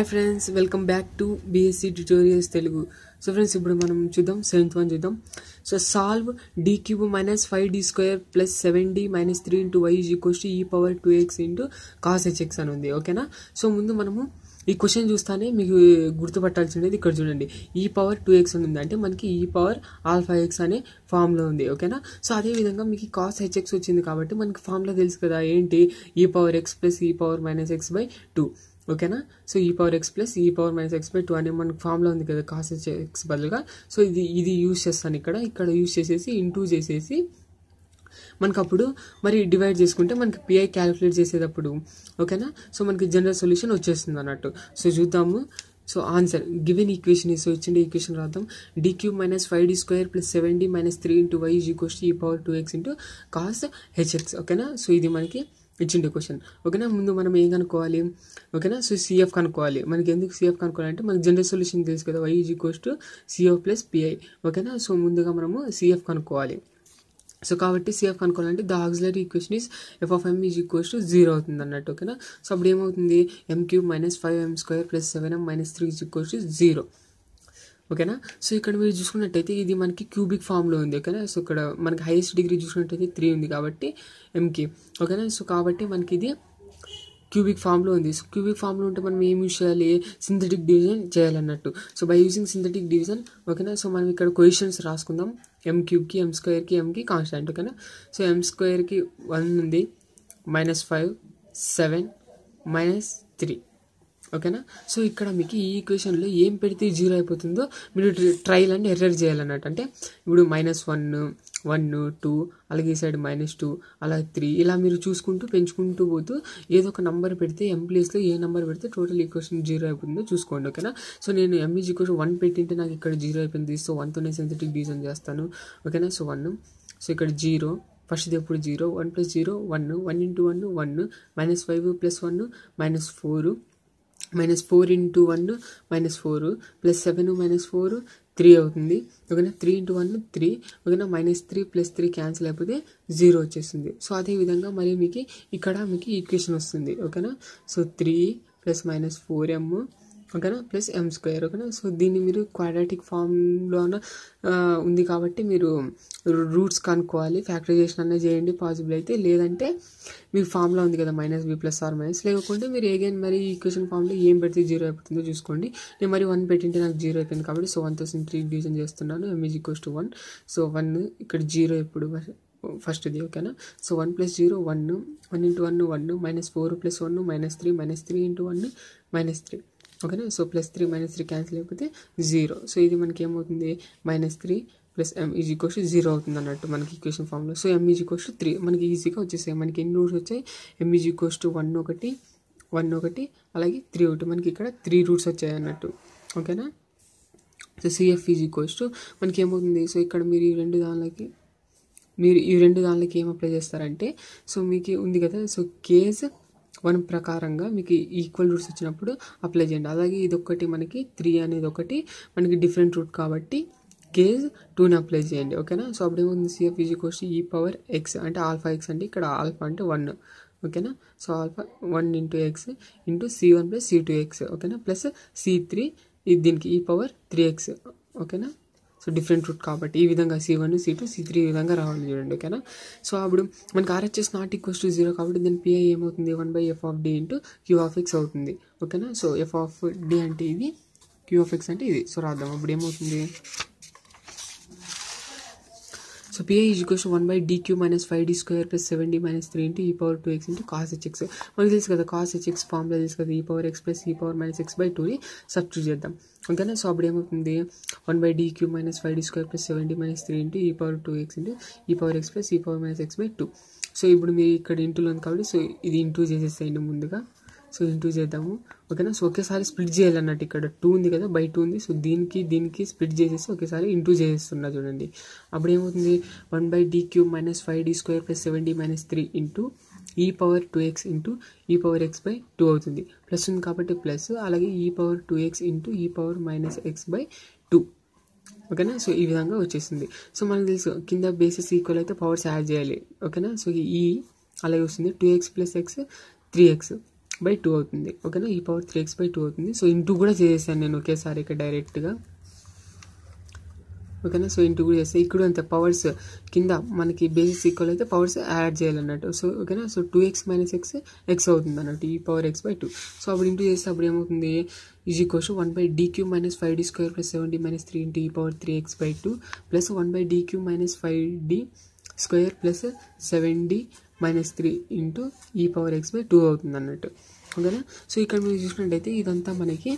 friends welcome back to BSc tutorials Telugu so friends ఇప్పుడు మనం చూద్దాం సెవెంత్ వన్ చూద్దాం so solve D cube minus five D square plus seven D minus three into why is equals to e power two x into cos h x అని ఉంది ఓకేనా so ముందు మనము ఈ క్వశ్చన్ చూస్తానే మీకు గుర్తుపట్టాల్సింది ఇక్కడ చూడండి ఈ పవర్ టూ ఎక్స్ ఉంది అంటే మనకి ఈ పవర్ ఆల్ఫా ఎక్స్ అనే ఫామ్లో ఉంది ఓకేనా సో అదే విధంగా మీకు కాస్ హెచ్ఎక్స్ వచ్చింది కాబట్టి మనకి ఫామ్లో తెలుసు కదా ఏంటి ఈ పవర్ ఎక్స్ ప్లస్ ఈ power minus x by two ఓకేనా సో ఈ పవర్ ఎక్స్ ప్లస్ ఈ power minus x by two అనే మనకు ఫామ్లో ఉంది కదా కాస్ ఎక్స్ బదులుగా సో ఇది ఇది యూస్ చేస్తాను ఇక్కడ ఇక్కడ యూస్ చేసేసి ఇంటూ చేసేసి మనకు అప్పుడు మరి డివైడ్ చేసుకుంటే మనకి పిఐ క్యాలిక్యులేట్ చేసేటప్పుడు ఓకేనా సో మనకి జనరల్ సొల్యూషన్ వచ్చేస్తుంది అన్నట్టు సో చూద్దాము so answer given equation so ఇచ్చిన ఈక్వేషన్ రాద్దాం D cube minus five D square plus seven D minus three into why is equals ఈ power two x into cos h x ఓకేనా so ఇది మనకి ఇచ్చిండే question ఓకేనా ముందు మనం ఏం కనుక్కోవాలి ఓకేనా సో సిఎఫ్ కనుక్కోవాలి మనకి ఎందుకు సిఎఫ్ కనుక్కోవాలంటే మనకి జనరల్ సొల్యూషన్ తెలుసు కదా y is equals to CF plus PI ఓకేనా సో ముందుగా మనము సిఎఫ్ కనుక్కోవాలి సో కాబట్టి సిఎఫ్ కనుక్కోవాలంటే the auxiliary equation is f of M is equals to zero అవుతుంది అన్నట్టు ఓకేనా సో అప్పుడు ఏమవుతుంది m cube minus five M square plus seven M minus three is equals to zero ఓకేనా సో ఇక్కడ మీరు చూసుకున్నట్టయితే ఇది మనకి క్యూబిక్ ఫామ్లో ఉంది ఓకేనా సో ఇక్కడ మనకి హైయెస్ట్ డిగ్రీ చూసుకున్నట్టయితే త్రీ ఉంది కాబట్టి ఎంకి ఓకేనా సో కాబట్టి మనకి ఇది క్యూబిక్ ఫామ్లో ఉంది సో క్యూబిక్ ఫామ్లో ఉంటే మనం ఏం యూజ్ చేయాలి సింథటిక్ డివిజన్ చేయాలన్నట్టు so by using synthetic division ఓకేనా సో మనం ఇక్కడ క్వశ్చన్స్ రాసుకుందాం ఎం క్యూబ్కి ఎం స్క్వేర్కి ఎంకి కాన్స్టాంట్ ఓకేనా సో ఎం స్క్వేర్కి వన్ ఉంది minus five seven minus three ఓకేనా సో ఇక్కడ మీకు ఈ ఈక్వేషన్లో ఏం పెడితే జీరో అయిపోతుందో మీరు ట్రైల్ అండ్ ఎర్రర్ చేయాలన్నట్టు అంటే ఇప్పుడు మైనస్ వన్ వన్ టూ అలాగే ఈ సైడ్ మైనస్ టూ అలా త్రీ ఇలా మీరు చూసుకుంటూ పెంచుకుంటూ పోతూ ఏదో ఒక నెంబర్ పెడితే ఎం ప్లేస్లో ఏ నెంబర్ పెడితే టోటల్ ఈక్వేషన్ జీరో అయిపోతుందో చూసుకోండి ఓకేనా సో నేను ఎంఈజ్ ఈక్వేషన్ వన్ పెట్టింటే నాకు ఇక్కడ జీరో అయిపోయింది సో వన్తోనే సెన్సిటివ్ డివిజన్ చేస్తాను ఓకేనా సో వన్ సో ఇక్కడ జీరో ఫస్ట్ ఎప్పుడు zero one plus zero one one into one one minus five plus one minus four minus four into one minus four plus seven minus four three అవుతుంది ఓకేనా three into one three ఓకేనా minus three plus three cancel అయిపోతే zero వచ్చేస్తుంది so అదేవిధంగా మరి మీకు ఇక్కడ మీకు ఈక్వేషన్ వస్తుంది ఓకేనా so three plus minus four m ఓకేనా ప్లస్ ఎం స్క్వేర్ ఓకేనా సో దీన్ని మీరు క్వాడ్రాటిక్ ఫామ్లో ఉంది కాబట్టి మీరు రూట్స్ కనుక్కోవాలి ఫ్యాక్టరైజేషన్ అనేది చేయండి పాసిబుల్ అయితే లేదంటే మీకు ఫామ్లో ఉంది కదా minus b plus or minus లేకుంటే మీరు ఏగైన్ మరి ఈక్వేషన్ ఫామ్లో ఏం పెడితే జీరో అయిపోతుందో చూసుకోండి నేను మరి వన్ పెట్టింటే నాకు జీరో అయిపోయింది కాబట్టి so one thousand three division చేస్తున్నాను m is equals to one so one ఇక్కడ జీరో ఎప్పుడు ఫస్ట్ది ఓకేనా so one plus zero one one into one one minus four plus one minus three minus three into one minus three ఓకేనా so plus three minus three cancel అయిపోతే zero so ఇది మనకి ఏమవుతుంది minus three plus m is equals zero అవుతుంది అన్నట్టు మనకి equation ఫామ్లో so M is equals three మనకి ఈజీగా వచ్చేసాయి మనకి ఎన్ని రూట్స్ వచ్చాయి m is equals to one ఒకటి వన్ ఒకటి అలాగే త్రీ ఒకటి మనకి ఇక్కడ త్రీ రూట్స్ వచ్చాయి అన్నట్టు ఓకేనా so CF is equals to మనకి ఏమవుతుంది సో ఇక్కడ మీరు ఈ రెండు దానిలకి మీరు ఈ రెండు దానిలకి ఏం అప్లై చేస్తారంటే సో మీకు ఉంది కదా సో కేస్ వన్ ప్రకారంగా మీకు ఈక్వల్ రూట్స్ వచ్చినప్పుడు అప్లై చేయండి అలాగే ఇది ఒకటి మనకి త్రీ అనేది ఒకటి మనకి డిఫరెంట్ రూట్ కాబట్టి కేజ్ టూని అప్లై చేయండి ఓకేనా సో అప్పుడు ఏముంది CF easy cost e power x అంటే ఆల్ఫా ఎక్స్ అంటే ఇక్కడ ఆల్ఫా అంటే వన్ ఓకేనా so alpha one into x into C one plus C two x ఓకేనా ప్లస్ సి త్రీ ఇది దీనికి ఈ పవర్ త్రీ ఎక్స్ ఓకేనా సో డిఫరెంట్ రూట్ కాబట్టి ఈ విధంగా c one c two c three ఈ విధంగా రావాలి చూడండి ఓకేనా సో అప్పుడు మనకి RHS not equals to zero కాబట్టి దాని పిఐ ఏమవుతుంది one by F of D into queue of X అవుతుంది ఓకేనా సో ఎఫ్ ఆఫ్ డి అంటే ఇది క్యూ ఆఫ్ ఎక్స్ అంటే ఇది సో రాద్దాం అప్పుడు ఏమవుతుంది so PI is equals one by D cube minus five D square plus seven D minus three into ఈ power two x into cos h x మనకి తెలుసు కదా కాస్ హెచ్ ఎక్స్ ఫార్ములా తెలుసు కదా ఈ పవర్ ఎక్స్ ప్లస్ ఈ power minus x by టూని substitute చేద్దాం ఓకేనా సో అప్పుడు ఏమవుతుంది one by D cube minus five D square plus seven D minus three into ఈ పవర్ టూ ఎక్స్ ఇంటూ ఈ పవర్ ఎక్స్ ప్లస్ ఈ power minus x by two so ఇప్పుడు మీరు ఇక్కడ ఇంటూలో ఉంది కాబట్టి సో ఇది ఇంటూ చేసేసేయండి ముందుగా సో ఇంటూ చేద్దాము ఓకేనా సో ఒకేసారి స్ప్లిట్ చేయాలన్నట్టు ఇక్కడ టూ ఉంది కదా బై టూ ఉంది సో దీనికి దీనికి స్ప్లిట్ చేసేసి ఒకేసారి ఇంటూ చేసేస్తున్నా చూడండి అప్పుడు ఏమవుతుంది one by D cube minus five D square plus seven D minus three into ఈ పవర్ టూ ఎక్స్ ఇంటూ ఈ పవర్ ఎక్స్ బై టూ అవుతుంది ప్లస్ ఉంది కాబట్టి ప్లస్ అలాగే e power two x into ఈ power minus x by two ఓకేనా so ఈ విధంగా వచ్చేసింది సో మనకు తెలుసు కింద బేసిస్ ఈక్వల్ అయితే పవర్స్ యాడ్ చేయాలి ఓకేనా సో ఈ అలాగే వస్తుంది two X plus x three X by two అవుతుంది ఓకేనా e power three X by two అవుతుంది సో ఇంటూ కూడా చేసేసాను నేను ఒకేసారి ఇక్కడ డైరెక్ట్గా ఓకేనా సో ఇంటూ కూడా చేస్తే ఇక్కడ అంతే పవర్స్ కింద మనకి బేసిస్ ఈక్వల్ అయితే పవర్స్ యాడ్ చేయాలన్నట్టు సో ఓకేనా so two x minus x x అవుతుంది అన్నట్టు e power X by two so అప్పుడు ఇంటూ చేస్తే అప్పుడు ఏమవుతుంది is equals one by D cube minus five D square plus seven D minus three into ఈ power three X by two plus one by D cube minus five D square plus seven D minus three into ఈ power X by two అవుతుంది అన్నట్టు ఓకేనా so ఇక్కడ మీరు చూసినట్టయితే ఇదంతా మనకి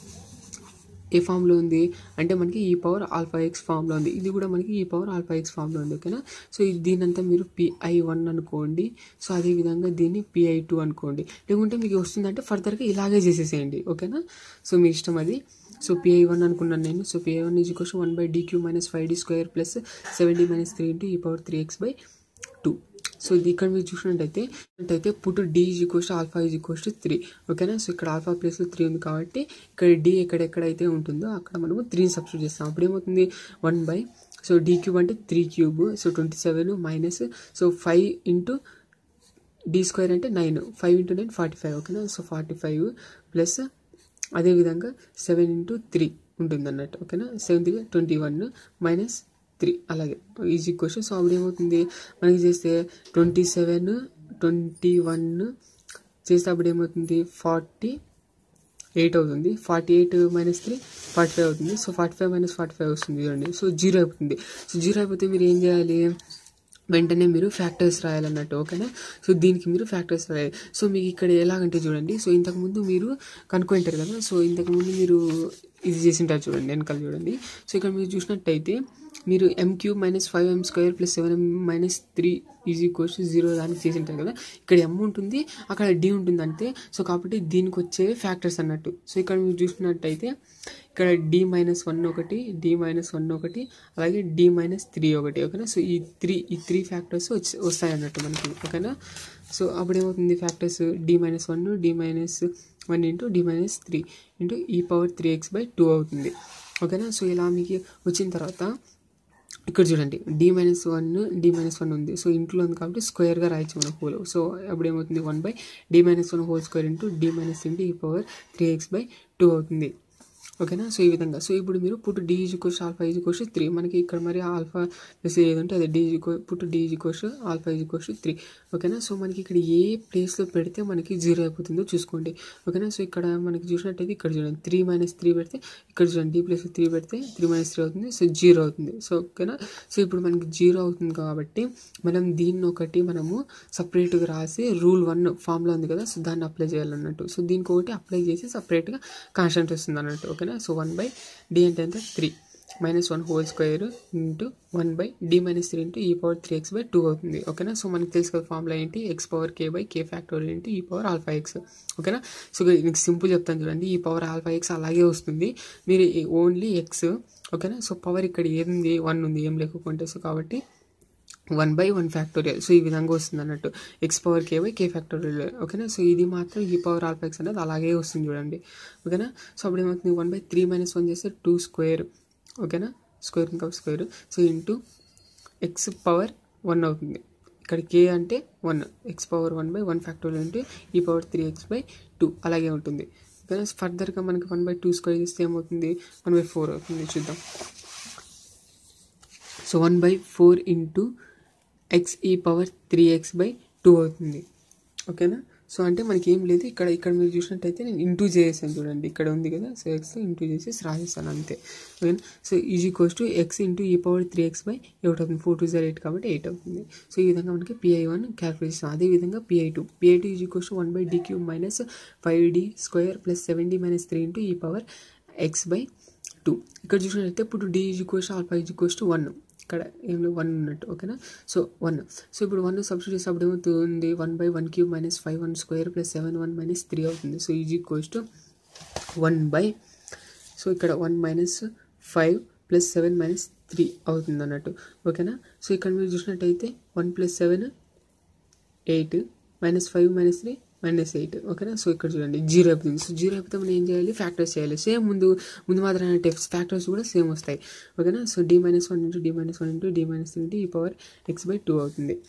ఏ ఫామ్లో ఉంది అంటే మనకి ఈ పవర్ ఆల్ఫా ఎక్స్ ఫామ్లో ఉంది ఇది కూడా మనకి ఈ పవర్ ఆల్ఫా ఎక్స్ ఫామ్లో ఉంది ఓకేనా సో ఇది దీనంతా మీరు పిఐ వన్ అనుకోండి సో అదేవిధంగా దీన్ని పిఐ టూ అనుకోండి లేకుంటే మీకు వస్తుందంటే ఫర్దర్గా ఇలాగే చేసేసేయండి ఓకేనా సో మీ ఇష్టం అది సో పిఐ వన్ అనుకున్నాను నేను so PI one is equals one by D cube minus five D square plus seven D minus three into ఈ power three X by two so ఇది ఇక్కడ మీరు చూసినట్టయితే అయితే put D is equals alpha is equals to three ఓకేనా so ఇక్కడ alpha ప్లేస్లో three ఉంది కాబట్టి ఇక్కడ డి ఎక్కడెక్కడైతే ఉంటుందో అక్కడ మనము త్రీని సబ్స్టిట్యూట్ చేస్తాం అప్పుడు ఏమవుతుంది one by so D cube అంటే three cube so twenty seven minus so five into D square అంటే nine five into nine forty five ఓకేనా సో ఫార్టీ ఫైవ్ ప్లస్ అదేవిధంగా సెవెన్ ఇంటూ త్రీ ఉంటుంది అన్నట్టు ఓకేనా seven three twenty one minus three అలాగే easy question so అప్పుడు ఏమవుతుంది మనకి చేస్తే ట్వంటీ సెవెన్ ట్వంటీ వన్ చేస్తే అప్పుడు ఏమవుతుంది ఫార్టీ ఎయిట్ అవుతుంది forty eight minus three forty five అవుతుంది so forty five minus forty five వస్తుంది చూడండి సో జీరో అయిపోతుంది సో జీరో అయిపోతే మీరు ఏం చేయాలి వెంటనే మీరు ఫ్యాక్టర్స్ రాయాలన్నట్టు ఓకేనా సో దీనికి మీరు ఫ్యాక్టర్స్ రాయాలి సో మీకు ఇక్కడ ఎలాగంటే చూడండి సో ఇంతకుముందు మీరు కనుక్కుంటారు కదా సో ఇంతకుముందు మీరు ఇది చేసింటారు చూడండి వెనకాల చూడండి సో ఇక్కడ మీరు చూసినట్టయితే మీరు M cube minus five M square plus seven M minus three is equals zero దానికి చేసి ఉంటారు కదా ఇక్కడ ఎం ఉంటుంది అక్కడ డి ఉంటుంది అంతే సో కాబట్టి దీనికి వచ్చే ఫ్యాక్టర్స్ అన్నట్టు సో ఇక్కడ మీరు చూసినట్టయితే ఇక్కడ డి మైనస్ వన్ ఒకటి డి మైనస్ వన్ ఒకటి అలాగే డి మైనస్ త్రీ ఒకటి ఓకేనా సో ఈ త్రీ ఈ త్రీ ఫ్యాక్టర్స్ వచ్చి వస్తాయి అన్నట్టు మనకి ఓకేనా సో అప్పుడు ఏమవుతుంది factors D minus one D minus one into D minus three into ఈ power three X by two అవుతుంది ఓకేనా సో ఇలా మీకు వచ్చిన తర్వాత ఇక్కడ చూడండి D minus one D minus one ఉంది సో ఇంట్లో ఉంది కాబట్టి స్క్వేర్గా రాయొచ్చు మన హోల్ సో అప్పుడు ఏమవుతుంది one by D minus one whole square into D minus into ఈ power three X by two అవుతుంది ఓకేనా సో ఈ విధంగా సో ఇప్పుడు మీరు put D is equals alpha is equals three మనకి ఇక్కడ మరి ఆల్ఫా ప్లస్ ఏదంటే అదే D is put D is equals alpha is equals three ఓకేనా సో మనకి ఇక్కడ ఏ ప్లేస్లో పెడితే మనకి జీరో అయిపోతుందో చూసుకోండి ఓకేనా సో ఇక్కడ మనకి చూసినట్టయితే ఇక్కడ చూడండి త్రీ మైనస్ త్రీ పెడితే ఇక్కడ చూడండి డి ప్లస్ త్రీ పెడితే త్రీ మైనస్ త్రీ అవుతుంది సో జీరో అవుతుంది సో ఓకేనా సో ఇప్పుడు మనకి జీరో అవుతుంది కాబట్టి మనం దీన్ని ఒకటి మనము సపరేట్గా రాసి రూల్ వన్ ఫామ్లో ఉంది కదా సో దాన్ని అప్లై చేయాలన్నట్టు సో దీనికి ఒకటి అప్లై చేసి సపరేట్గా కాన్స్టెంట్ వస్తుంది అన్నట్టు ఓకేనా సో వన్ బై డి అంటే ఎంత three minus one whole square into one by D minus three into ఈ power three X by two అవుతుంది ఓకేనా సో మనకి తెలుసు కదా ఫార్ములా ఏంటి X power K by K factorial into ఈ పవర్ ఆల్ఫా ఎక్స్ ఓకేనా సో నీకు సింపుల్ చెప్తాను చూడండి ఈ పవర్ ఆల్ఫా ఎక్స్ అలాగే వస్తుంది మీరు ఓన్లీ ఎక్స్ ఓకేనా సో పవర్ ఇక్కడ ఏది వన్ ఉంది ఏం లేకపోతే సో కాబట్టి one by one factorial so ఈ విధంగా వస్తుంది అన్నట్టు X power K by K factorial ఓకేనా సో ఇది మాత్రం ఈ పవర్ ఆల్ఫా ఎక్స్ అనేది అలాగే వస్తుంది చూడండి ఓకేనా సో అప్పుడు ఏమవుతుంది one by three minus one చేస్తే టూ స్క్వేర్ ఓకేనా స్క్వేర్ ఇంకా square so into X power one అవుతుంది ఇక్కడ కే అంటే one X power one by one factorial అంటే ఈ power three X by two అలాగే ఉంటుంది ఓకేనా ఫర్దర్గా మనకి వన్ బై టూ స్క్వేర్ చేస్తే ఏమవుతుంది వన్ బై ఫోర్ అవుతుంది చూద్దాం so one by four into X E power three X by two అవుతుంది ఓకేనా సో అంటే మనకి ఏం లేదు ఇక్కడ ఇక్కడ మీరు చూసినట్టయితే నేను ఇంటూ చేసాను చూడండి ఇక్కడ ఉంది కదా సో ఎక్స్ ఇంటూ చేసేసి రాసేస్తాను అంతే ఓకేనా so is equals to X into ఈ power three X by eight అవుతుంది ఫోర్ టూ జీరో ఎయిట్ కాబట్టి ఎయిట్ అవుతుంది సో ఈ విధంగా మనకి పిఐ వన్ క్యాల్కులేట్ చేస్తాం అదేవిధంగా PI two PI two is equals to one by D cube minus five D square plus seven D minus three into ఈ power X by two ఇక్కడ చూసినట్టయితే ఇప్పుడు డి ఈజ్ కోస్ alpha is equals to one ఇక్కడ ఏం లేదు one ఉన్నట్టు ఓకేనా సో వన్ సో ఇప్పుడు వన్ సబ్స్టిట్యూట్ చేసినప్పుడు ఏమవుతుంది one by one cube minus five one square plus seven one minus three అవుతుంది so is equals to one by so ఇక్కడ one minus five plus seven minus three అవుతుంది అన్నట్టు ఓకేనా so ఇక్కడ మీరు చూసినట్టయితే one plus seven eight minus five minus three minus eight ఓకేనా so ఇక్కడ చూడండి జీరో అయిపోతుంది సో జీరో అయిపోతే మనం ఏం చేయాలి ఫ్యాక్టర్స్ చేయాలి సేమ్ ముందు ముందు మాత్రం టెక్స్ ఫ్యాక్టర్స్ కూడా సేమ్ వస్తాయి ఓకేనా so D minus one into D minus one into D minus three into ఈ పవర్ ఎక్స్ బై టూ అవుతుంది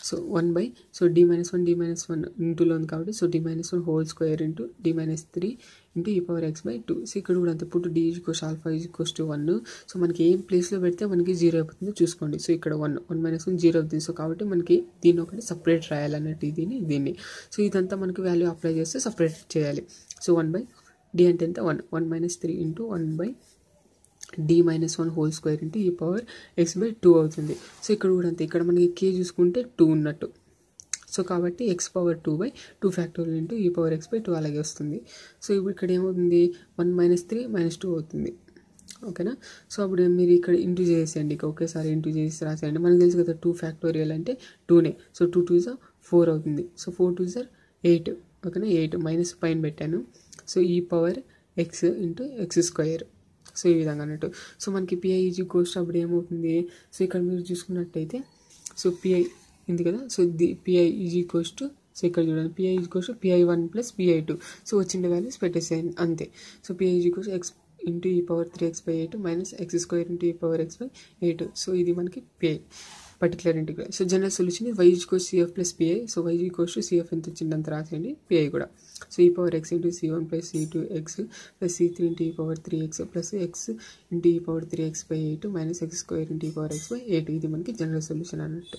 so one by so D minus one D minus one ఇంటూలో ఉంది కాబట్టి so D minus one whole square into D minus three into ఈ power X by two so ఇక్కడ కూడా అంతే put D is కోస్ alpha is equals to one so మనకి ఏం ప్లేస్లో పెడితే మనకి జీరో అయిపోతుందో చూసుకోండి సో ఇక్కడ one one minus one zero అవుతుంది సో కాబట్టి మనకి దీన్ని ఒకటి సపరేట్ రాయాలన్నట్టు దీన్ని దీన్ని సో ఇదంతా మనకి వాల్యూ అప్లై చేస్తే సపరేట్ చేయాలి సో వన్ బై డి అంటే ఎంత one one minus three into one by D minus one whole square into ఈ పవర్ ఎక్స్ బై టూ అవుతుంది సో ఇక్కడ కూడా అంతే ఇక్కడ మనకి కే చూసుకుంటే టూ ఉన్నట్టు సో కాబట్టి X power two by two factorial into ఈ పవర్ ఎక్స్ బై టూ అలాగే వస్తుంది సో ఇప్పుడు ఇక్కడ ఏమవుతుంది one minus three minus two అవుతుంది ఓకేనా సో అప్పుడు మీరు ఇక్కడ ఇంటూ చేసేయండి ఇక ఒకేసారి ఇంటూ చేసి రాసేయండి మనకు తెలుసు కదా టూ ఫ్యాక్టోరియల్ అంటే టూనే సో టూ టూ జా ఫోర్ అవుతుంది సో ఫోర్ టూ జార్ ఎయిట్ ఓకేనా ఎయిట్ మైనస్ పైన పెట్టాను సో ఈ power X into X square so ఈ విధంగా అన్నట్టు సో మనకి పిఐ ఈజీ కోస్ట్ అప్పుడు ఏమవుతుంది సో ఇక్కడ మీరు చూసుకున్నట్టయితే సో పిఐ ఉంది కదా సో ది పిఐ ఈజీ కోస్ట్ సో ఇక్కడ చూడండి పిఐ ఈజీ కోస్ట్ PI one plus PI two so వచ్చిన వాల్యూస్ పెట్టేసేయండి అంతే సో పిఐ ఈజీ కోస్ట్ ఎక్స్ ఇంటూ ఈ power three X by eight minus X square into ఈ power X by eight so ఇది మనకి PI particular integral so general solution Y equals CF plus PI so Y equals CF ఎంత వచ్చిందంత రాసేయండి PI కూడా so ఈ power X into C one plus C two X plus C three into ఈ power three X plus X into ఈ power three X by eight minus X square into ఈ power X by eight ఇది మనకి general solution అన్నట్టు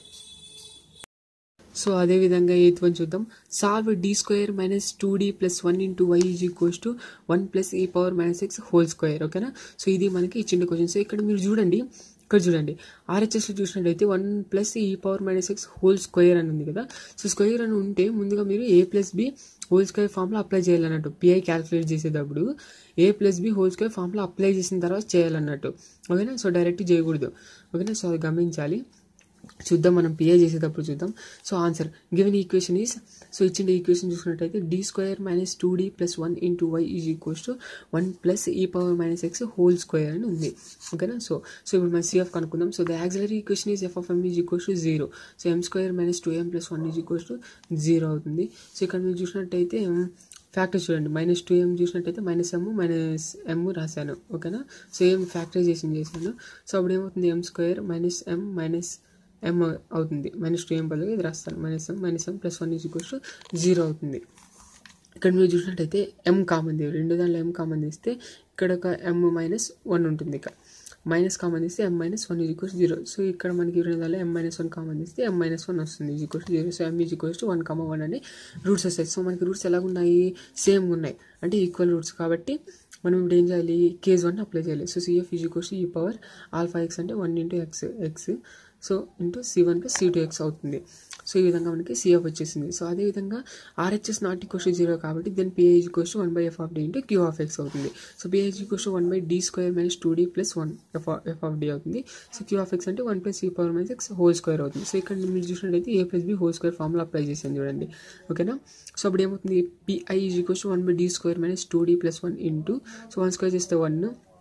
so అదేవిధంగా eighth one చూద్దాం solve D square minus two D plus one into why is equals to one plus ఈ power minus X whole square ఓకేనా so ఇది మనకి ఇచ్చిన క్వశ్చన్ సో ఇక్కడ మీరు చూడండి ఇక్కడ చూడండి ఆర్హెచ్ఎస్లో చూసినట్టయితే వన్ ప్లస్ ఈ power minus X whole square అని ఉంది కదా సో స్క్వేర్ అని ఉంటే ముందుగా మీరు A plus B whole square ఫామ్లో అప్లై చేయాలన్నట్టు పిఐ క్యాలిక్యులేట్ చేసేటప్పుడు ఏ ప్లస్ బి హోల్ స్క్వేర్ ఫామ్లో అప్లై చేసిన తర్వాత చేయాలన్నట్టు ఓకేనా సో డైరెక్ట్ చేయకూడదు ఓకేనా సో అది గమనించాలి చూద్దాం మనం పిఐ చేసేటప్పుడు చూద్దాం so answer given equation is so ఇచ్చిన ఈక్వేషన్ చూసుకున్నట్టయితే D square minus two D plus one into why is equals to one plus ఈ power minus X whole square అని ఉంది ఓకేనా సో సో ఇప్పుడు మనం సిఎఫ్ కనుక్కుందాం so the auxiliary equation is F of M is equals to zero so M square minus two M plus one is equals to zero అవుతుంది so ఇక్కడ మీరు చూసినట్టయితే ఫ్యాక్టర్ చూడండి మైనస్ టూ ఎం చూసినట్టయితే minus ఎమ్ minus ఎమ్ రాశాను ఓకేనా so ఏం factorisation చేశాను సో అప్పుడు ఏమవుతుంది M square minus M minus M అవుతుంది మైనస్ టూ ఎం బదులుగా ఇది రాస్తాను minus M minus M plus one is equals to zero అవుతుంది ఇక్కడ మీరు చూసినట్టయితే ఎం కామన్ తీయాలి రెండు దాంట్లో ఎం కామన్ తీస్తే ఇక్కడ ఒక ఎం మైనస్ వన్ ఉంటుంది ఇక మైనస్ కామన్ తీస్తే ఎం minus one is equals zero so ఇక్కడ మనకి రెండు దాంట్లో ఎం మైనస్ వన్ కామన్ తీస్తే ఎం మైనస్ వన్ వస్తుంది is equals zero so M is equals to one common one అని రూట్స్ వస్తాయి సో మనకి రూట్స్ ఎలా ఉన్నాయి సేమ్ ఉన్నాయి అంటే ఈక్వల్ రూట్స్ కాబట్టి మనం ఇప్పుడు ఏం చేయాలి కేజ్ వన్ అప్లై చేయాలి సో సిఎఫ్ ఈజ్ ఈక్వల్స్ ఈ పవర్ ఆల్ఫా ఎక్స్ అంటే one into X X so into C one plus C two X అవుతుంది సో ఈ విధంగా మనకి సిఎఫ్ వచ్చేసింది సో అదేవిధంగా ఆర్హెచ్ఎస్ నాట్ ఈక్వల్స్ జీరో కాబట్టి then PI is equals one by F of D into queue of X అవుతుంది so PI is equals one by D square minus two D plus one F F of D అవుతుంది so Q of X అంటే one plus ఈ power minus X whole square అవుతుంది so ఇక్కడ మీరు చూసినట్టయితే A plus B whole square formula apply చేసాను చూడండి ఓకేనా సో అప్పుడు ఏమవుతుంది pi is equals one by D square minus two D plus one into so one square చేస్తే వన్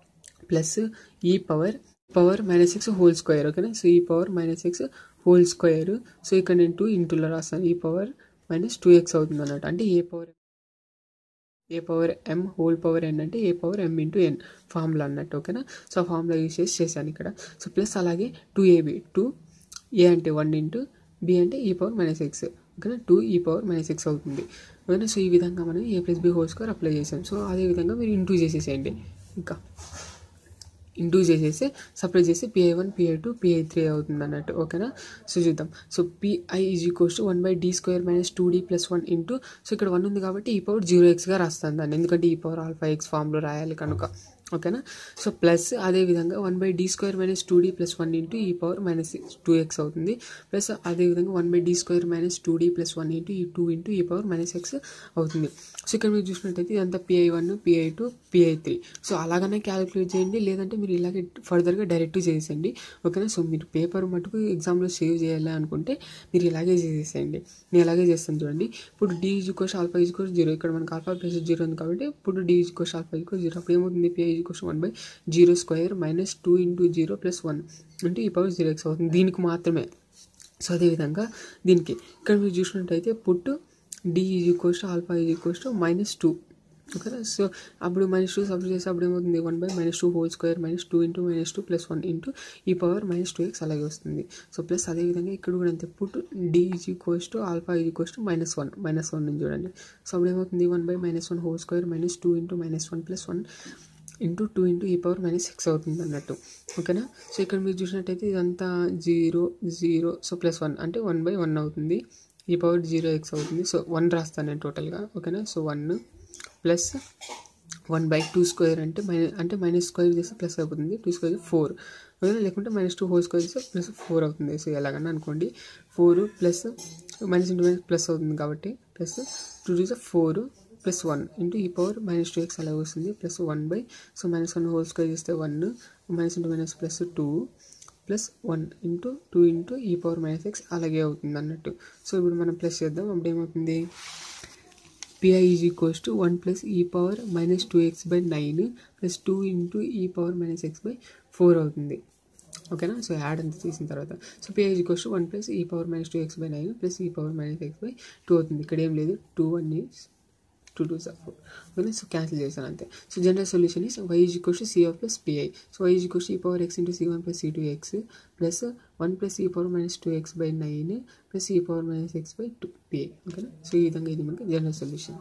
ప్లస్ ఈ power power minus X whole square ఓకేనా so ఈ power minus X whole square so ఇక్కడ నేను two ఇంటూలో రాస్తాను ఈ power minus two X అవుతుంది అన్నట్టు అంటే a power a power m whole power n అంటే a power m into n formula అన్నట్టు ఓకేనా సో ఫార్ములా యూస్ చేసి చేశాను ఇక్కడ సో ప్లస్ అలాగే టూ ఏబి టూ ఏ అంటే వన్ ఇంటూ బి అంటే ఈ పవర్ మైనస్ ఎక్స్ ఓకేనా two e power minus x అవుతుంది ఓకేనా సో ఈ విధంగా మనం a plus B whole square apply చేసాం సో అదే విధంగా మీరు ఇంటూ చేసేసేయండి ఇంకా ఇంటూ చేసేసి సపరేట్ చేసి PI one PI two PI three అవుతుంది అన్నట్టు ఓకేనా సో చూద్దాం so PI is equals to one by D square minus two D plus one into so ఇక్కడ వన్ ఉంది కాబట్టి ఈ పవర్ జీరో ఎక్స్గా రాస్తాను దాన్ని ఎందుకంటే ఈ పవర్ ఆల్ఫా ఎక్స్ ఫామ్లో రాయాలి కనుక ఓకేనా సో ప్లస్ అదేవిధంగా one by D square minus two D plus one into ఈ పవర్ మైనస్ టూ ఎక్స్ అవుతుంది ప్లస్ అదేవిధంగా one by D square minus two D plus one into e two into ఈ power minus x అవుతుంది so ఇక్కడ మీరు చూసినట్టయితే ఇదంతా PI one PI two PI three so అలాగనే క్యాలిక్యులేట్ చేయండి లేదంటే మీరు ఇలాగే ఫర్దర్గా డైరెక్ట్ చేసేయండి ఓకేనా సో మీరు పేపర్ మటుకు ఎగ్జామ్లో సేవ్ చేయాలి అనుకుంటే మీరు ఇలాగే చేసేసేయండి నేను ఇలాగే చేస్తాను చూడండి ఇప్పుడు డి ఈజ్ కోస్ ఆల్ఫా ఈజ్ కోస్ జీరో ఇక్కడ మనకు ఆల్ఫా ప్లస్ జీరో ఉంది కాబట్టి ఇప్పుడు డి ఈజ్ కోస్ ఆల్ఫా ఈజ్ కోస్ జీరో అప్పుడు ఏమవుతుంది pi is cos one by zero square minus two into zero plus one అంటే ఈ పవర్ జీరో ఎక్స్ అవుతుంది దీనికి మాత్రమే సో అదేవిధంగా దీనికి ఇక్కడ మీరు చూసినట్టయితే put D is equals to alpha is equals to minus two ఓకేనా సో అప్పుడు మైనస్ టూ సబ్జెక్ట్ చేస్తే అప్పుడు ఏమవుతుంది one by minus two whole square minus two into minus two plus one into ఈ పవర్ మైనస్ టూ ఎక్స్ అలాగే వస్తుంది so plus అదేవిధంగా ఇక్కడ కూడా అంతే put D is equals to alpha is equals to minus one minus one నుంచి చూడండి so అప్పుడు ఏమవుతుంది one by minus one whole square minus two into minus one plus one into two into ఈ power minus six అవుతుంది అన్నట్టు ఓకేనా so ఇక్కడ మీరు చూసినట్టయితే ఇదంతా zero zero so plus one అంటే వన్ బై వన్ అవుతుంది ఈ పవర్ జీరో ఎక్స్ అవుతుంది సో వన్ రాస్తాను నేను టోటల్గా ఓకేనా so one plus one by two square అంటే మైనస్ అంటే మైనస్ స్క్వేర్ చేస్తే ప్లస్ అవుతుంది టూ స్క్వేర్ ఫోర్ ఓకేనా లేకుంటే మైనస్ టూ హోల్ స్క్వేర్ చేస్తే ప్లస్ ఫోర్ అవుతుంది సో ఎలాగన్నా అనుకోండి four plus minus into minus plus అవుతుంది కాబట్టి plus two two four plus one into ఈ పవర్ మైనస్ టూ ఎక్స్ అలా వస్తుంది plus one by so minus one whole square చేస్తే one minus into minus plus two plus one into two into ఈ power minus x అలాగే అవుతుంది అన్నట్టు so ఇప్పుడు మనం ప్లస్ చేద్దాం అప్పుడు ఏమవుతుంది pi is equals to one plus ఈ power minus two x by nine plus two into ఈ power minus x by four అవుతుంది ఓకేనా సో యాడ్ అంతా తీసిన తర్వాత so PI is equals to one plus ఈ power minus two x by nine plus ఈ power minus x by two అవుతుంది ఇక్కడ ఏం లేదు two one is two two are four okay so cancel చేశాను అంతే so general solution is y is equals to c of plus PI so y is equals ఈ power X into C one plus C two X plus one plus ఈ power minus two x by nine plus ఈ power minus x by two PI ఓకేనా so ఈ విధంగా ఇది మనకి general solution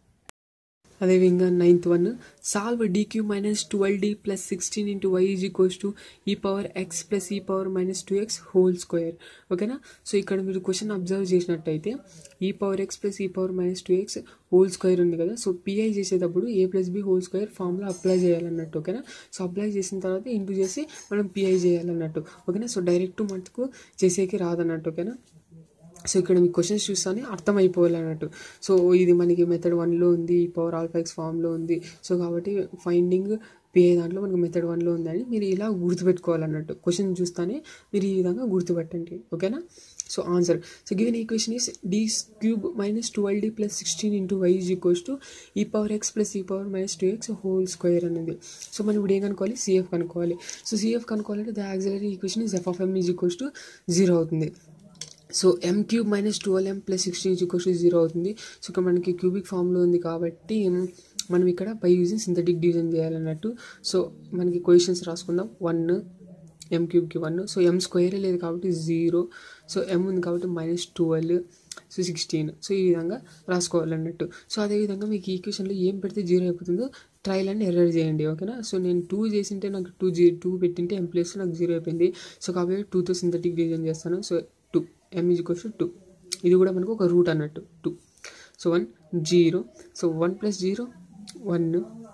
అదేవిధంగా ninth one solve d cube minus twelve D plus sixteen into why is equals to e power x plus ఈ power minus two x whole square ఓకేనా so ఇక్కడ మీరు క్వశ్చన్ అబ్జర్వ్ చేసినట్టయితే ఈ పవర్ ఎక్స్ ప్లస్ ఈ power minus two x whole square ఉంది కదా so PI చేసేటప్పుడు ఏ plus B whole square ఫామ్లో అప్లై చేయాలన్నట్టు ఓకేనా సో అప్లై చేసిన తర్వాత ఇంటూ చేసి మనం పిఐ చేయాలన్నట్టు ఓకేనా సో డైరెక్ట్ మటుకు చేసేకి రాదన్నట్టు ఓకేనా సో ఇక్కడ మీకు క్వశ్చన్స్ చూస్తానే అర్థమైపోవాలి అన్నట్టు సో ఇది మనకి మెథడ్ వన్లో ఉంది పవర్ ఆల్ఫాక్స్ ఫామ్లో ఉంది సో కాబట్టి ఫైండింగ్ పిఐ దాంట్లో మనకి మెథడ్ వన్లో ఉందని మీరు ఇలా గుర్తుపెట్టుకోవాలన్నట్టు క్వశ్చన్ చూస్తానే మీరు ఈ విధంగా గుర్తుపెట్టండి ఓకేనా so answer so given equation is d cube minus twelve D plus sixteen into why is equals to e power x plus ఈ power minus two x whole square అనేది సో మనం ఇప్పుడు ఏం కనుక్కోవాలి సిఎఫ్ కనుక్కోవాలి సో సిఎఫ్ కనుక్కోవాలంటే the auxiliary equation is F of M is equals to zero అవుతుంది so m cube minus twelve m plus sixteen equals to zero అవుతుంది so ఇక్కడ మనకి క్యూబిక్ ఫామ్లో ఉంది కాబట్టి మనం ఇక్కడ బై యూజింగ్ సింథటిక్ డివిజన్ చేయాలన్నట్టు సో మనకి క్వశ్చన్స్ రాసుకుందాం వన్ ఎం క్యూబ్కి వన్ సో ఎం స్క్వేరే లేదు కాబట్టి జీరో సో ఎం ఉంది కాబట్టి minus twelve so sixteen so ఈ విధంగా రాసుకోవాలన్నట్టు సో అదేవిధంగా మీకు ఈక్వేషన్లో ఏం పెడితే జీరో అయిపోతుందో ట్రయల్ అండ్ ఎర్రర్ చేయండి ఓకేనా సో నేను టూ చేసింటే నాకు టూ జీ టూ పెట్టింటే ఎం ప్లేస్లో నాకు జీరో అయిపోయింది సో కాబట్టి టూతో సింథటిక్ డివిజన్ చేస్తాను so two m is equals two ఇది కూడా మనకు ఒక రూట్ అన్నట్టు two so one zero so one plus zero one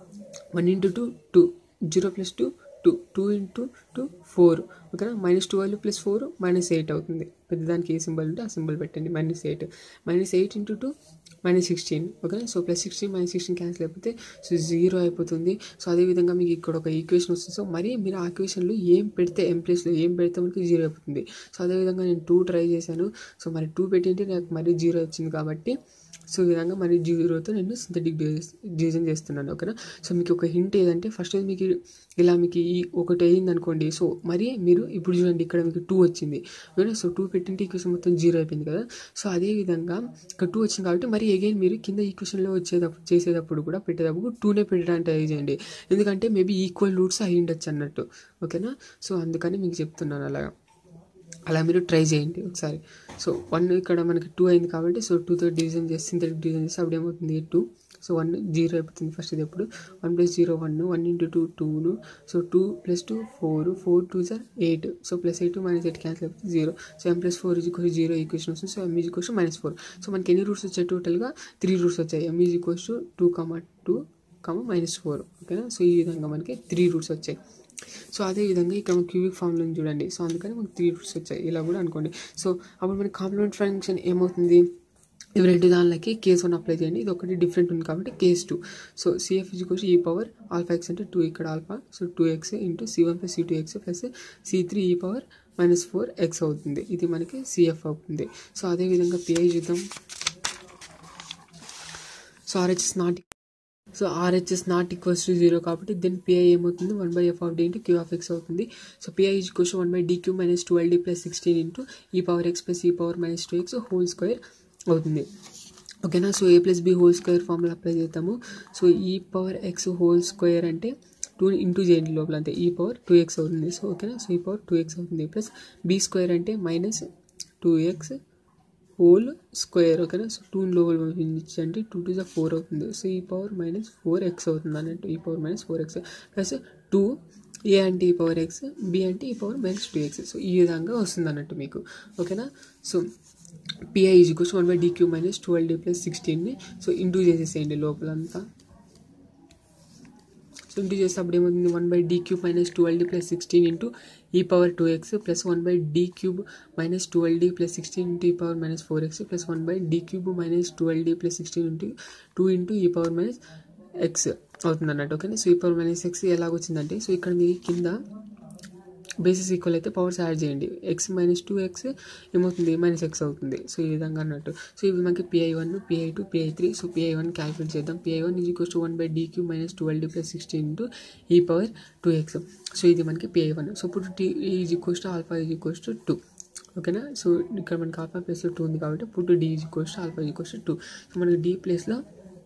one into two two zero plus two two two into two four ఓకేనా minus twelve plus four minus eight అవుతుంది పెద్దదానికి ఏ symbol ఉంటే ఆ సింబల్ పెట్టండి minus eight minus eight into two minus sixteen ఓకేనా so plus sixteen minus sixteen cancel అయిపోతే so zero అయిపోతుంది సో అదేవిధంగా మీకు ఇక్కడ ఒక ఈక్వేషన్ వస్తుంది సో మరి మీరు ఆ ఈక్వేషన్లో ఏం పెడితే ఎం ప్లేస్లో ఏం పెడితే మనకి జీరో అయిపోతుంది సో అదేవిధంగా నేను టూ ట్రై చేశాను సో మరి టూ పెట్టింటే నాకు మరీ జీరో వచ్చింది కాబట్టి సో ఈ విధంగా మరి జీరోతో నేను సింథటిక్ డివిజన్ చేస్తున్నాను ఓకేనా సో మీకు ఒక హింట్ ఏదంటే ఫస్ట్ మీకు ఇలా మీకు ఈ ఒకటి అయింది అనుకోండి సో మరి మీరు ఇప్పుడు చూడండి ఇక్కడ మీకు టూ వచ్చింది ఓకేనా సో టూ పెట్టింటే ఈక్వేషన్ మొత్తం జీరో అయిపోయింది కదా సో అదే విధంగా ఇక్కడ టూ వచ్చింది కాబట్టి మరి అగైన్ మీరు కింద ఈక్వేషన్లో వచ్చేటప్పుడు చేసేటప్పుడు కూడా పెట్టేటప్పుడు టూనే పెట్టడానికి ట్రై చేయండి ఎందుకంటే మేబీ ఈక్వల్ రూట్స్ అయి ఉండొచ్చు అన్నట్టు ఓకేనా సో అందుకని మీకు చెప్తున్నాను అలాగా అలా మీరు ట్రై చేయండి ఒకసారి సో వన్ ఇక్కడ మనకి టూ అయింది కాబట్టి సో టూతో డివిజన్ చేసి సింథటిక్ డివిజన్ చేస్తే అప్పుడు ఏమవుతుంది టూ సో వన్ జీరో అయిపోతుంది ఫస్ట్ ఇది ఎప్పుడు one plus zero one one into two టూను so two plus two four four two are eight so plus eight minus eight cancel అయిపోతుంది zero so m plus four is equals zero equation వస్తుంది so M is equals minus four so మనకి ఎన్ని roots వచ్చాయి టోటల్గా three roots వచ్చాయి m is equals to two comma two comma minus four ఓకేనా so ఈ విధంగా మనకి త్రీ రూట్స్ వచ్చాయి సో అదే విధంగా ఇక్కడ క్యూబిక్ ఫామ్లో చూడండి సో అందుకని మనకు త్రీ రూట్స్ వచ్చాయి ఇలా కూడా అనుకోండి సో అప్పుడు మనకి కాంప్లిమెంట్ ఫంక్షన్ ఏమవుతుంది ఇవి రెండు దానిలకి కేస్ వన్ అప్లై చేయండి ఇది ఒకటి డిఫరెంట్ ఉంది కాబట్టి case two so CF is e power alpha X అంటే టూ ఇక్కడ alpha so two x into C one plus C two X plus C three e power minus four x అవుతుంది ఇది మనకి సిఎఫ్ అవుతుంది so అదేవిధంగా PI చూద్దాం so RHS not so RHS not equals to zero కాబట్టి then PI ఏమవుతుంది one by F of D into queue of X అవుతుంది so PI is equals one by d cube minus twelve D plus sixteen into ఈ power x plus ఈ power minus two x whole square అవుతుంది ఓకేనా so a plus B whole square formula apply చేద్దాము so ఈ power x whole square అంటే two into చేయండి లోపల అంతే ఈ పవర్ టూ ఎక్స్ అవుతుంది సో ఓకేనా సో ఈ పవర్ టూ ఎక్స్ అవుతుంది ప్లస్ బి స్క్వేర్ అంటే minus two x whole square ఓకేనా సో టూ లోపల పంపించండి టూ టూ జా ఫోర్ అవుతుంది సో ఈ పవర్ మైనస్ ఫోర్ ఎక్స్ అవుతుంది అన్నట్టు e power minus four x plus two a అంటే ఈ పవర్ ఎక్స్ బి అంటే ఈ power minus two x so ఈ విధంగా వస్తుంది అన్నట్టు మీకు ఓకేనా so PI is equals one by d cube minus twelve D plus సిక్స్టీన్ని సో ఇంటూ చేసేసేయండి లోపలంతా సో ఇంటూ చేస్తే అప్పుడు ఏమవుతుంది one by D cube minus twelve D plus sixteen into ఈ power two X plus one by D cube minus twelve D plus sixteen into ఈ power minus four x plus one by D cube minus twelve D plus sixteen into two into ఈ power minus x అవుతుంది అన్నట్టు ఓకేనా so ఈ power minus x ఎలాగొచ్చిందంటే so ఇక్కడ మీ కింద బేసిస్ ఈక్వల్ అయితే పవర్స్ యాడ్ చేయండి ఎక్స్ మైనస్ టూ ఎక్స్ ఏమవుతుంది మైనస్ ఎక్స్ అవుతుంది సో ఈ విధంగా అన్నట్టు సో ఇవి మనకి PI one PI two PI three so PI one calculate చేద్దాం PI one is equals to one by D cube minus twelve D plus sixteen into ఈ power two x so ఇది మనకి PI one so ఇప్పుడు t is equals to alpha is equals to two ఓకేనా so ఇక్కడ మనకి alpha ప్లేస్లో two ఉంది కాబట్టి put D is equals to alpha is equals to two so మనకి డి ప్లేస్లో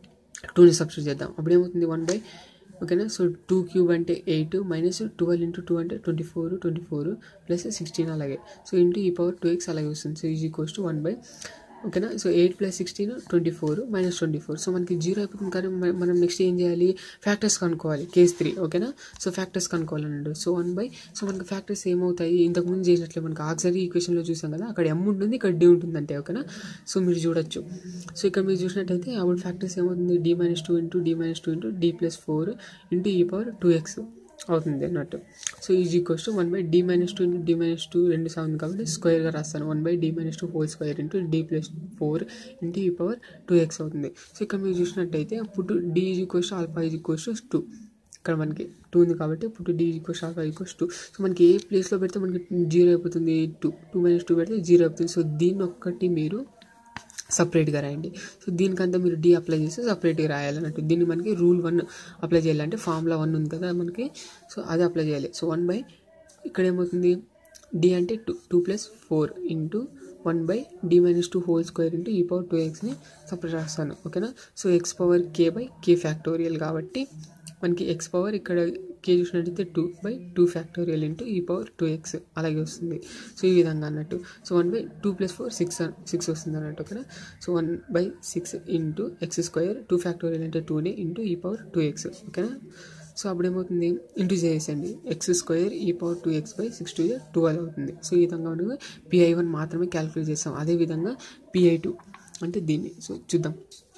టూని సబ్స్టిట్యూట్ చేద్దాం అప్పుడు ఏమవుతుంది వన్ బై ఓకేనా సో టూ క్యూబ్ అంటే eight minus twelve into two అంటే twenty four twenty four plus sixteen అలాగే సో ఇంటూ ఈ పవర్ టూ ఎక్స్ అలాగే వస్తుంది so is equals to one by ఓకేనా so eight plus sixteen twenty four minus twenty four so మనకి zero అయిపోతుంది కానీ మ- మనం నెక్స్ట్ ఏం చేయాలి ఫ్యాక్టర్స్ కనుక్కోవాలి కేస్ త్రీ ఓకేనా సో ఫ్యాక్టర్స్ కనుక్కోవాలన్నాడు సో వన్ బై సో మనకి ఫ్యాక్టర్స్ ఏమవుతాయి ఇంతకు ముందు చేసినట్లే మనకి ఆక్సరీ ఈక్వేషన్లో చూసాం కదా అక్కడ ఎమ్ ఉంటుంది ఇక్కడ డి ఉంటుంది అంటే ఓకేనా సో మీరు చూడొచ్చు సో ఇక్కడ మీరు చూసినట్టయితే అప్పుడు ఫ్యాక్టర్స్ ఏమవుతుంది D minus two into D minus two into D plus four into ఈ పవర్ టూ ఎక్స్ అవుతుంది అన్నట్టు so is equals to one by D minus two into D minus two రెండు సాగుంది కాబట్టి స్క్వేర్గా రాస్తాను one by D minus two whole square into D plus four into ఈ power two X అవుతుంది so ఇక్కడ మీరు చూసినట్టయితే అప్పుడు D is equals to alpha is equals to two ఇక్కడ మనకి టూ ఉంది కాబట్టి ఇప్పుడు D equals alpha equals two so మనకి ఏ ప్లేస్లో పెడితే మనకి జీరో అయిపోతుంది టూ టూ మైనస్ టూ పెడితే జీరో అయిపోతుంది సో దీన్ని ఒక్కటి మీరు సపరేట్గా రాయండి సో దీనికంతా మీరు డి అప్లై చేస్తే సపరేట్గా రాయాలన్నట్టు దీన్ని మనకి రూల్ వన్ అప్లై చేయాలంటే ఫార్ములా వన్ ఉంది కదా మనకి సో అది అప్లై చేయాలి సో వన్ బై ఇక్కడ ఏమవుతుంది డి అంటే two two plus four into one by D minus two whole square into ఈ పవర్ టూ ఎక్స్ని సపరేట్ రాస్తాను ఓకేనా so x power K by K factorial కాబట్టి మనకి ఎక్స్ పవర్ ఇక్కడ కే చూసినట్టయితే two by two factorial into ఈ power two x అలాగే వస్తుంది సో ఈ విధంగా అన్నట్టు so one by two plus four six six వస్తుంది అన్నట్టు ఓకేనా so one by six into X square two factorial అంటే టూనే ఇంటూ ఈ పవర్ టూ ఎక్స్ ఓకేనా సో అప్పుడు ఏమవుతుంది ఇంటూ చేసేయండి x square e power two x by six two twelve అవుతుంది సో ఈ విధంగా ఉండగా పిఐ వన్ మాత్రమే క్యాలిక్యులేట్ చేస్తాం అదేవిధంగా పిఐ టూ అంటే దీన్ని సో చూద్దాం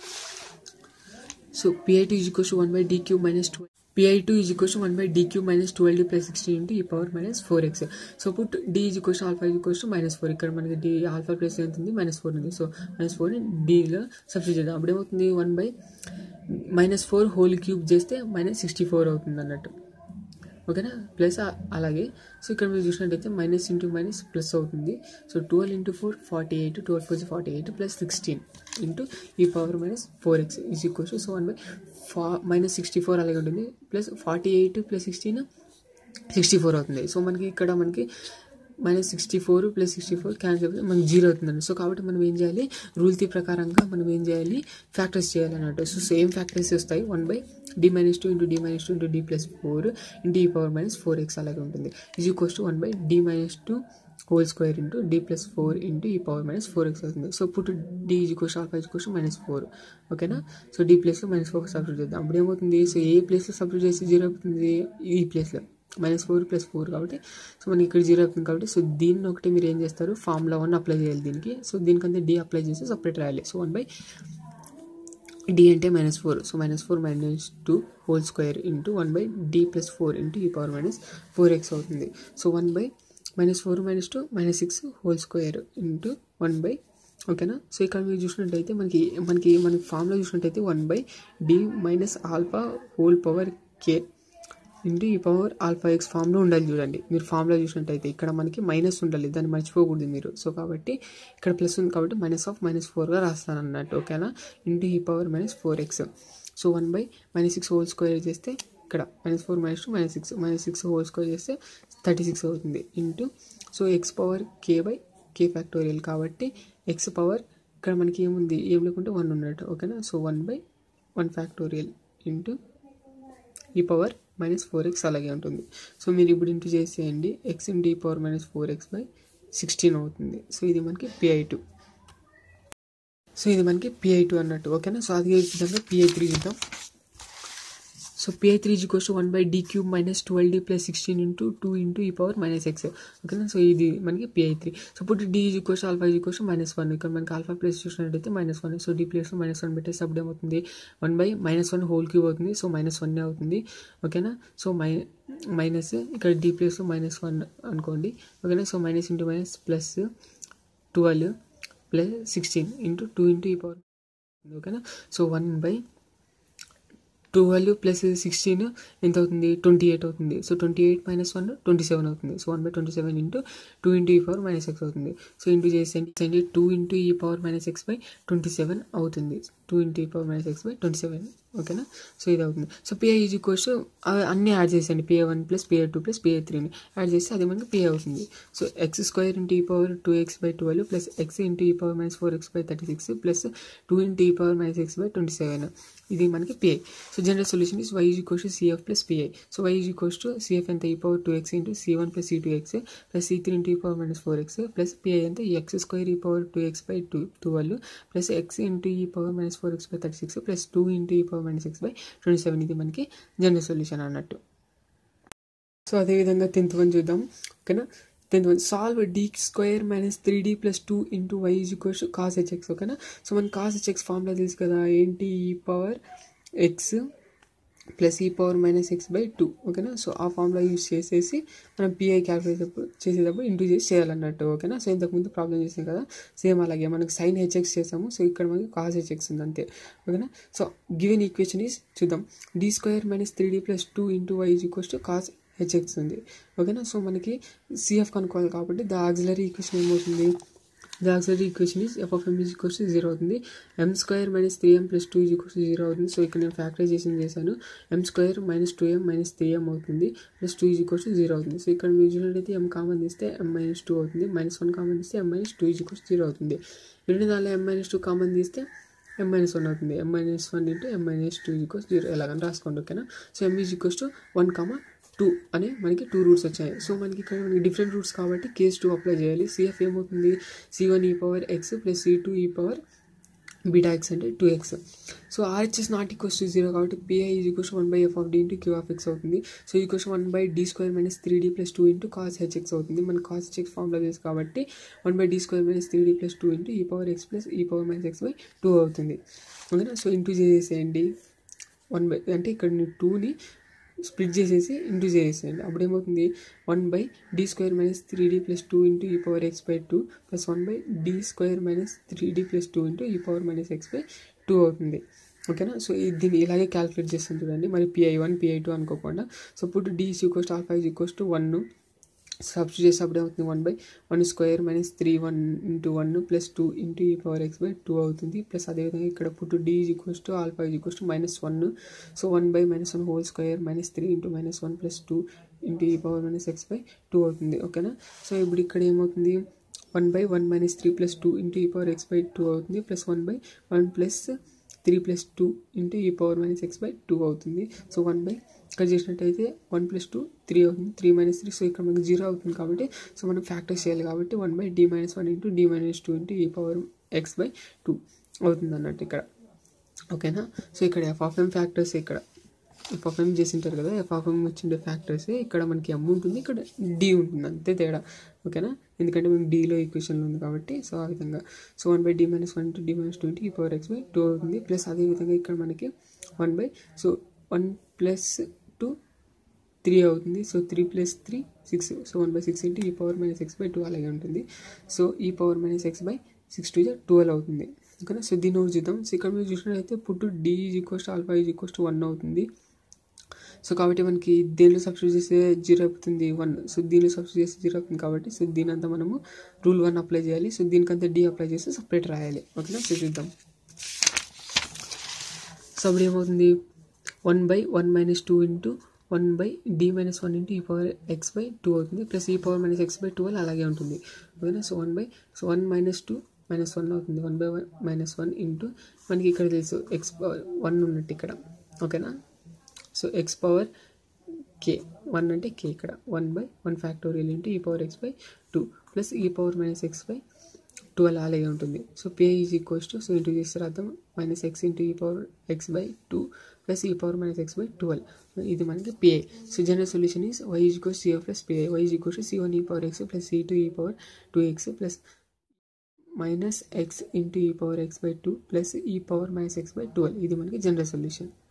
so PI two is equals one by D cube minus twelve PI two is equals one by D cube minus twelve D plus sixteen into ఈ power minus four x so put D is equals alpha is equals minus four ఇక్కడ మనకి D alpha plus ఎంత ఉంది minus four ఉంది so minus four డీలో substitute చేద్దాం అప్పుడు ఏమవుతుంది one by minus four whole cube చేస్తే మైనస్ సిక్స్టీ ఫోర్ అవుతుంది అన్నట్టు ఓకేనా ప్లస్ ఆ- అలాగే సో ఇక్కడ మీరు చూసినట్టయితే మైనస్ ఇంటూ మైనస్ ప్లస్ అవుతుంది so twelve into four forty eight twelve four forty eight plus sixteen into ఈ power minus four x is equals so one by ఫా మైనస్ సిక్స్టీ ఫోర్ అలాగే ఉంటుంది plus forty eight plus sixteen sixty four అవుతుంది so మనకి ఇక్కడ మనకి minus sixty four plus sixty four cancel అయిపోతే మనకి జీరో అవుతుందండి సో కాబట్టి మనం ఏం చేయాలి రూల్ తి ప్రకారంగా మనం ఏం చేయాలి ఫ్యాక్టర్స్ చేయాలి అన్నట్టు సో సేమ్ ఫ్యాక్టర్స్ వస్తాయి one by D minus two into D minus two into D plus four into ఈ పవర్ మైనస్ ఫోర్ ఎక్స్ అలాగే ఉంటుంది is equals to one by D minus two whole square into D plus four into ఈ power minus four x అవుతుంది so put D is equals alpha is equals minus four ఓకేనా so D ప్లేస్లో minus four substitute చేద్దాం అప్పుడు ఏమవుతుంది so ఏ ప్లేస్లో substitute చేస్తే zero అవుతుంది ఈ ప్లేస్లో మైనస్ ఫోర్ ప్లస్ ఫోర్ కాబట్టి సో మనకి ఇక్కడ జీరో అవుతుంది కాబట్టి సో దీన్ని ఒకటి మీరు ఏం చేస్తారు ఫార్ములా వన్ అప్లై చేయాలి దీనికి సో దీనికంటే డి అప్లై చేస్తే సపరేట్ రాయాలి సో వన్ బై డి అంటే minus four so minus four minus two whole square into one by D plus four into ఈ పవర్ మైనస్ ఫోర్ ఎక్స్ అవుతుంది so one by minus four minus two minus six whole square into one by ఓకేనా so ఇక్కడ మీరు చూసినట్టయితే మనకి మనకి మనకి formula చూసినట్టయితే one by D minus alpha whole power k into ఈ పవర్ ఆల్ఫా ఎక్స్ ఫామ్లో ఉండాలి చూడండి మీరు ఫామ్లో చూసినట్టయితే ఇక్కడ మనకి మైనస్ ఉండాలి దాన్ని మర్చిపోకూడదు మీరు సో కాబట్టి ఇక్కడ ప్లస్ ఉంది కాబట్టి మైనస్ ఆఫ్ మైనస్ ఫోర్గా రాస్తాను అన్నట్టు ఓకేనా ఇంటూ ఈ power minus four x so one by minus six whole square చేస్తే ఇక్కడ minus four minus two minus six minus six whole square చేస్తే థర్టీ సిక్స్ అవుతుంది into so x power K by K factorial కాబట్టి X power ఇక్కడ మనకి ఏముంది ఏం లేకుంటే వన్ ఉన్నట్టు ఓకేనా so one by one factorial into ఈ పవర్ మైనస్ ఫోర్ ఎక్స్ అలాగే ఉంటుంది సో మీరు ఇప్పుడు ఇంటూ చేసేయండి ఎక్స్ ఇంటూ ఈ power minus four x by sixteen అవుతుంది సో ఇది మనకి పిఐ టూ సో ఇది మనకి పిఐ టూ అన్నట్టు ఓకేనా సో అదే విధంగా పిఐ త్రీ చూద్దాం so PI three equals one by D cube minus twelve D plus sixteen into two into ఈ పవర్ మైనస్ ఎక్స్ ఓకేనా సో ఇది మనకి పిఐ త్రీ సో ఇప్పుడు D equals alpha equals minus one ఇక్కడ మనకి alpha plus చూసినట్టయితే minus one so D plus minus one పెట్టేసి అప్పుడు ఏమవుతుంది one by minus one whole cube అవుతుంది సో మైనస్ వన్ అవుతుంది ఓకేనా సో మై మైనస్ ఇక్కడ డి ప్లస్ మైనస్ వన్ అనుకోండి ఓకేనా so minus into minus plus twelve plus sixteen into two into ఈ పవర్ ఓకేనా so one by twelve plus sixteen ఎంత అవుతుంది ట్వంటీ ఎయిట్ అవుతుంది so twenty eight minus one twenty seven అవుతుంది so one by twenty seven into two into ఈ power minus x అవుతుంది so into చేసేయండి two into ఈ power minus x by twenty seven అవుతుంది two into ఈ power minus x by twenty seven ఓకేనా so ఇది అవుతుంది సో పిఐ ఈజీ కోర్స్ అన్నీ యాడ్ చేసేయండి PI one plus PI two plus PI త్రీని యాడ్ చేస్తే అది మనకి పిఐ అవుతుంది సో ఎక్స్ స్క్వేర్ ఇంటూ ఈ power two x by twelve plus X into ఈ power minus four x by thirty six plus two into ఈ power minus x by twenty seven ఇది మనకి PI so general solution is y is equals to CF plus PI so y is equals to CF ఎంత e power two x into C one plus C two X plus C three into ఈ power minus four x plus PI ఎంత x square e power two x by two twelve plus X into ఈ power minus four x by thirty six plus two into ఈ power minus x by twenty seven ఇది మనకి general solution అన్నట్టు so అదేవిధంగా tenth one చూద్దాం ఓకేనా tenth one solve D square minus three D plus two into why is equals cos h x ఓకేనా so మన cos h x formula తెలుసు కదా ఏంటి ఈ పవర్ ఎక్స్ ప్లస్ ఈ power minus x by two ఓకేనా so ఆ ఫార్ములా యూజ్ చేసేసి మనం పిఐ క్యాల్కులేట్ చేసేటప్పుడు ఇంటూ చేసి చేయాలన్నట్టు ఓకేనా సో ఇంతకుముందు ప్రాబ్లం చేసాం కదా సేమ్ అలాగే మనకి సైన్ హెచ్ఎక్స్ చేసాము సో ఇక్కడ మనకి కాస్ హెచ్ఎక్స్ ఉంది అంతే ఓకేనా సో గివెన్ ఈక్వేషన్ ఈస్ చూద్దాం D square minus three D plus two into why is equals to cos h x ఉంది ఓకేనా సో మనకి సిఎఫ్ కనుక్కోవాలి కాబట్టి ద ఆక్సిలరీ ఈక్వేషన్ ఏమవుతుంది the auxiliary equation is F of M is equals to zero అవుతుంది m square minus three m plus two is equals zero అవుతుంది so ఇక్కడ నేను ఫ్యాక్టరైజేషన్ చేశాను m square minus two m minus three ఎం అవుతుంది plus two is equals zero అవుతుంది so ఇక్కడ మీరు చూసినట్టయితే ఎం కామన్ తీస్తే ఎం మైనస్ టూ అవుతుంది మైనస్ వన్ కామన్ తీస్తే ఎం minus two is equals zero అవుతుంది రెండు దానిలో ఎం మైనస్ టూ కామన్ తీస్తే ఎం మైనస్ వన్ అవుతుంది m minus one into m minus two equals zero ఎలాగని రాసుకోండి ఓకేనా so M is equals to one comma two అనే మనకి టూ రూట్స్ వచ్చాయి సో మనకి ఇక్కడ మనకి డిఫరెంట్ రూట్స్ కాబట్టి కేస్ టూ అప్లై చేయాలి సిఎఫ్ ఏమవుతుంది c one e power x plus C two e power beta x అంటే two x so RHS not equals to zero కాబట్టి PI is equals one by F of D into queue of X అవుతుంది so equals one by D square minus three D plus two into cos h x అవుతుంది మన cos h x formula తెలుసు కాబట్టి one by D square minus three D plus two into ఈ power x plus ఈ power minus x by two అవుతుంది ఓకేనా so into చేసేయండి one by అంటే ఇక్కడ నేను టూని స్ప్లిట్ చేసేసి ఇంటూ చేసేయండి అప్పుడు ఏమవుతుంది one by D square minus three D plus two into ఈ power X by two plus one by D square minus three D plus two into ఈ power minus x by two అవుతుంది ఓకేనా so దీన్ని ఇలాగే calculate చేస్తాం చూడండి మరి PI one PI two అనుకోకుండా సో ఇప్పుడు D is equals to alpha is equals to one substitute చేసేటప్పుడు ఏమవుతుంది one by one square minus three one into one plus two into ఈ పవర్ ఎక్స్ బై టూ అవుతుంది plus అదేవిధంగా ఇక్కడ put D is equals to alpha is equals to minus one so one by minus one whole square minus three into minus one plus two into ఈ power minus x by two అవుతుంది ఓకేనా so ఇప్పుడు ఇక్కడ ఏమవుతుంది one by one minus three plus two into ఈ power X by two అవుతుంది plus one by one plus three plus two into ఈ power minus x by two అవుతుంది so one by ఇక్కడ చేసినట్టయితే వన్ ప్లస్ టూ త్రీ అవుతుంది three minus three so ఇక్కడ మనకి zero అవుతుంది కాబట్టి సో మనం ఫ్యాక్టర్స్ చేయాలి కాబట్టి one by D minus one into D minus two into ఈ పవర్ ఎక్స్ బై టూ అవుతుంది అన్నట్టు ఇక్కడ ఓకేనా సో ఇక్కడ ఎఫ్ ఆఫ్ ఎం ఫ్యాక్టర్స్ ఇక్కడ ఎఫ్ ఆఫ్ ఎం చేసింటారు కదా ఎఫ్ ఆఫ్ ఎం వచ్చిండే ఫ్యాక్టర్స్ ఇక్కడ మనకి ఎమ్ ఉంటుంది ఇక్కడ డి ఉంటుంది అంతే తేడా ఓకేనా ఎందుకంటే మేము డీలో ఈక్వేషన్లో ఉంది కాబట్టి సో ఆ విధంగా so one by D minus one into D minus two into ఈ పవర్ ఎక్స్ బై టూ అవుతుంది ప్లస్ అదే విధంగా ఇక్కడ మనకి one by so one plus two three అవుతుంది so three plus three six so one by six into ఈ power minus x by two అలాగే ఉంటుంది సో ఈ power minus x by six two twelve అవుతుంది ఓకేనా సో దీన్ని ఒకటి చూద్దాం సో ఇక్కడ మీరు చూసినట్లయితే put D is equals to alpha is equals to one అవుతుంది సో కాబట్టి మనకి దేనిలో సబ్స్టిట్యూట్ చేస్తే జీరో అవుతుంది వన్ సో దీనిలో సబ్స్టిట్యూట్ చేస్తే జీరో అవుతుంది కాబట్టి సో దీని అంతా మనము రూల్ వన్ అప్లై చేయాలి సో దీనికంతా డి అప్లై చేస్తే సపరేట్ రాయాలి ఓకేనా సో చూద్దాం సో అప్పుడు ఏమవుతుంది one by one minus two into one by D minus one into ఈ పవర్ ఎక్స్ బై టూ అవుతుంది ప్లస్ ఈ power minus x by twelve అలాగే ఉంటుంది ఓకేనా so one by so one minus two minus one అవుతుంది one by one minus one into మనకి ఇక్కడ తెలుసు ఎక్స్ పవర్ వన్ ఉన్నట్టు ఇక్కడ ఓకేనా so x power k one అంటే కే ఇక్కడ one by one factorial into ఈ power X by two plus ఈ power minus x by twelve అలాగే ఉంటుంది సో పే is equals to so into చేస్తే అర్థం మైనస్ ఎక్స్ ఇంటూ ఈ power X by two plus ఈ power minus x by twelve ఇది మనకి PI so general solution is y is equals CO plus PI y is equals c one e power x plus C two e power two X plus minus x into ఈ power X by two plus ఈ power minus x by twelve ఇది మనకి general solution